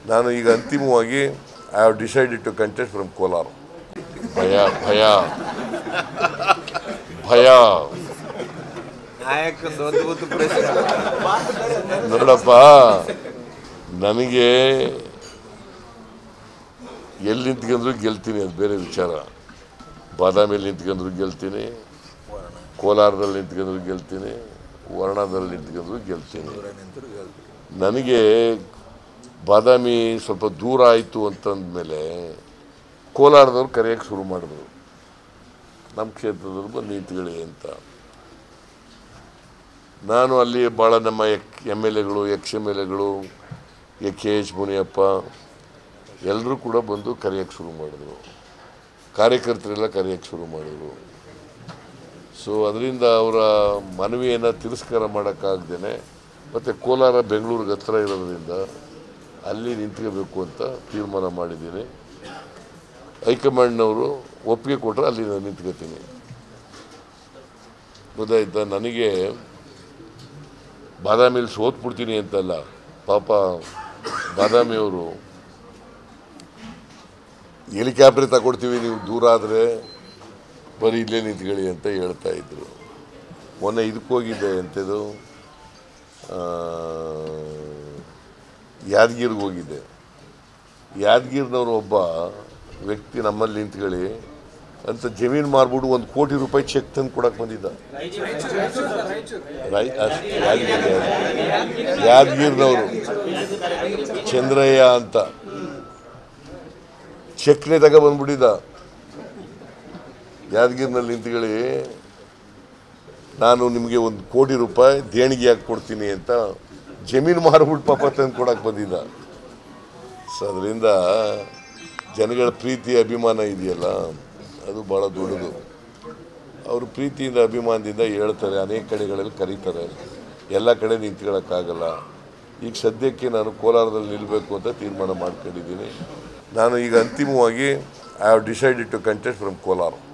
ನಾನು ಈಗ ಅಂತಿಮವಾಗಿ I have decided to contest from Kolar ಭಯ ಭಯ ಭಯ ನಾಯಕಂದು ಅದ್ಭುತ ಪ್ರಶ್ನೆ ನೋಡಪ್ಪ ನನಗೆ ಎಲ್ಲಿ ನಿಂತ್ಕೊಂಡ್ರು ಗೆಲ್ತೀನಿ ಅದು ಬೇರೆ ವಿಚಾರ ಬಾದಾಮಿಯಲ್ಲಿ ನಿಂತ್ಕೊಂಡ್ರು ಗೆಲ್ತೀನಿ ಕೋಲಾರದಲ್ಲಿ ನಿಂತ್ಕೊಂಡ್ರು ಗೆಲ್ತೀನಿ ವರ್ಣದಲ್ಲಿ ನಿಂತ್ಕೊಂಡ್ರು ಗೆಲ್ತೀನಿ ನನಗೆ ಬಾದಾಮಿ ಸ್ವಲ್ಪ ದೂರ ಆಯಿತು ಅಂತಂದಮೇಲೆ ಕೋಲಾರದವ್ರು ಕರೆಯೋಕ್ಕೆ ಶುರು ಮಾಡಿದ್ರು ನಮ್ಮ ಕ್ಷೇತ್ರದಲ್ಲಿ ಬಂದು ನಿಂತ್ಕೊಳ್ಳಿ ಅಂತ ನಾನು ಅಲ್ಲಿ ಭಾಳ ನಮ್ಮ ಎಕ್ ಎಮ್ ಎಲ್ ಎಗಳು ಎಕ್ಸ್ ಎಮ್ ಎಲ್ ಎಗಳು ಎ ಕೆ ಎಚ್ ಮುನಿಯಪ್ಪ ಎಲ್ಲರೂ ಕೂಡ ಬಂದು ಕರೆಯೋಕ್ಕೆ ಶುರು ಮಾಡಿದ್ರು ಕಾರ್ಯಕರ್ತರೆಲ್ಲ ಕರೆಯೋಕ್ಕೆ ಶುರು ಮಾಡಿದರು ಸೊ ಅದರಿಂದ ಅವರ ಮನವಿಯನ್ನು ತಿರಸ್ಕಾರ ಮಾಡೋಕ್ಕಾಗ್ದೇ ಮತ್ತು ಕೋಲಾರ ಬೆಂಗಳೂರಿಗೆ ಹತ್ರ ಇರೋದ್ರಿಂದ ಅಲ್ಲಿ ನಿಂತ್ಕೋಬೇಕು ಅಂತ ತೀರ್ಮಾನ ಮಾಡಿದ್ದೀನಿ ಹೈಕಮಾಂಡ್ನವರು ಒಪ್ಪಿಗೆ ಕೊಟ್ಟರೆ ಅಲ್ಲಿ ನಾನು ನಿಂತ್ಕೋತೀನಿ ಗೊತ್ತಾಯ್ತಾ ನನಗೆ ಬಾದಾಮಿಲಿ ಸೋತ್ಬಿಡ್ತೀನಿ ಅಂತಲ್ಲ ಪಾಪ ಬಾದಾಮಿಯವರು ಹೆಲಿಕಾಪ್ಟರ್ ತಗೊಡ್ತೀವಿ ನೀವು ದೂರ ಆದರೆ ಬರೀ ಇಲ್ಲೇ ನಿಂತ್ಕೊಳ್ಳಿ ಅಂತ ಹೇಳ್ತಾ ಇದ್ರು ಮೊನ್ನೆ ಇದಕ್ಕೆ ಹೋಗಿದ್ದೆ ಎಂಥದ್ದು ಆ, ಯಾದಗಿರಿಗೆ ಹೋಗಿದ್ದೆ ಯಾದಗಿರಿನವರು ಒಬ್ಬ ವ್ಯಕ್ತಿ ನಮ್ಮಲ್ಲಿ ನಿಂತ್ಕೊಳ್ಳಿ ಅಂತ ಜಮೀನು ಮಾರ್ಬಿಟ್ಟು ಒಂದು ಕೋಟಿ ರೂಪಾಯಿ ಚೆಕ್ ತಂದು ಕೊಡಕ್ಕೆ ಬಂದಿದ್ದ ರೈ ಅಷ್ಟ್ ಯಾದಗಿರಿ ಯಾದಗಿರಿನವರು ಚಂದ್ರಯ್ಯ ಅಂತ ಚೆಕ್ನೆ ತಗೊಬಂದ್ಬಿಟ್ಟಿದ್ದ ಯಾದಗಿರಿನಲ್ಲಿ ನಿಂತ್ಕೊಳ್ಳಿ ನಾನು ನಿಮಗೆ ಒಂದು ಕೋಟಿ ರೂಪಾಯಿ ದೇಣಿಗೆ ಹಾಕಿ ಕೊಡ್ತೀನಿ ಅಂತ ಜಮೀನು ಮಾರ್ಬಿಟ್ಟು ಪಾಪ ತಂದು ಕೊಡಕ್ಕೆ ಬಂದಿದ್ದ ಸೊ ಅದರಿಂದ ಜನಗಳ ಪ್ರೀತಿ ಅಭಿಮಾನ ಇದೆಯಲ್ಲ ಅದು ಭಾಳ ದೊಡ್ಡದು ಅವರು ಪ್ರೀತಿಯಿಂದ ಅಭಿಮಾನದಿಂದ ಹೇಳ್ತಾರೆ ಅನೇಕ ಕಡೆಗಳಲ್ಲಿ ಕರೀತಾರೆ ಎಲ್ಲ ಕಡೆ ನಿಂತ್ಕೊಳ್ಳೋಕ್ಕಾಗಲ್ಲ ಈಗ ಸದ್ಯಕ್ಕೆ ನಾನು ಕೋಲಾರದಲ್ಲಿ ನಿಲ್ಲಬೇಕು ಅಂತ ತೀರ್ಮಾನ ಮಾಡ್ಕೊಂಡಿದ್ದೀನಿ ನಾನು ಈಗ ಅಂತಿಮವಾಗಿ I have decided to contest from Kolar